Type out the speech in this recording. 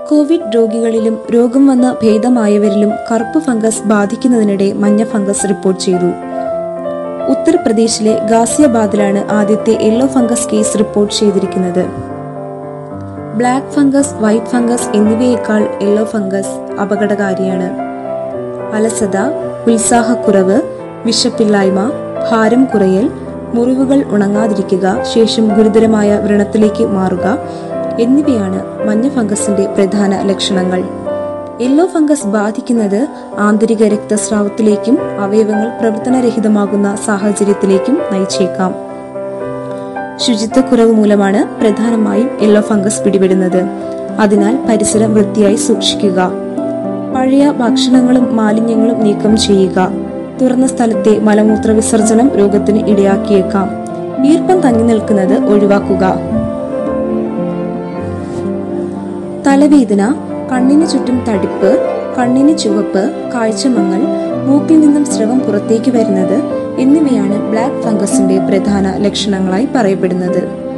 Covid രോഗികളിലും രോഗം വന്ന് ഭേദമായവരിലും കറുപ്പ് ഫംഗസ് ബാധിക്കുന്നതിനിടെ മഞ്ഞ ഫംഗസ് റിപ്പോർട്ട് ചെയ്തു ഉത്തർപ്രദേശിലെ ഗാസിയാബാദിലാണ് ആദ്യത്തെ യെല്ലോ ഫംഗസ് കേസ് റിപ്പോർട്ട് ചെയ്തിരിക്കുന്നത് ബ്ലാക്ക് ഫംഗസ് വൈറ്റ് ഫംഗസ് എന്നിവയേക്കാൾ യെല്ലോ ഫംഗസ് അപകടകാരിയാണ് അലസത ഉത്സാഹക്കുറവ് വിശപ്പില്ലായ്മ ഭാരം കുറയൽ മുറിവുകൾ ഉണങ്ങാതിരിക്കുക ശേഷം ഗുരുതരമായ വ്രണത്തിലേക്ക് മാറുക എന്നിവയാണ് മഞ്ഞ ഫംഗസിന്റെ പ്രധാന ലക്ഷണങ്ങൾ യെല്ലോ ഫംഗസ് ബാധിക്കുന്നത് ആന്തരിക രക്തസ്രാവത്തിലേക്കും അവയവങ്ങൾ പ്രവർത്തനരഹിതമാകുന്ന സാഹചര്യത്തിലേക്കും നയിച്ചേക്കാം ശുചിത്വക്കുറവ് മൂലമാണ് പ്രധാനമായും യെല്ലോ ഫംഗസ് പിടിപെടുന്നത് അതിനാൽ പരിസരം വൃത്തിയായി സൂക്ഷിക്കുക പഴയ ഭക്ഷണങ്ങളും മാലിന്യങ്ങളും നീക്കം ചെയ്യുക തുറന്ന സ്ഥലത്തെ മലമൂത്ര വിസർജനം രോഗത്തിന് ഇടയാക്കിയേക്കാം ഈർപ്പം തങ്ങി നിൽക്കുന്നത് ഒഴിവാക്കുക തലവേദന കണ്ണിന് ചുറ്റും തടിപ്പ് കണ്ണിന് ചുവപ്പ് കാഴ്ചമങ്ങൽ മൂക്കിൽ നിന്നും സ്രവം പുറത്തേക്ക് വരുന്നത് എന്നിവയാണ് ബ്ലാക്ക് ഫംഗസിന്റെ പ്രധാന ലക്ഷണങ്ങളായി പറയപ്പെടുന്നത്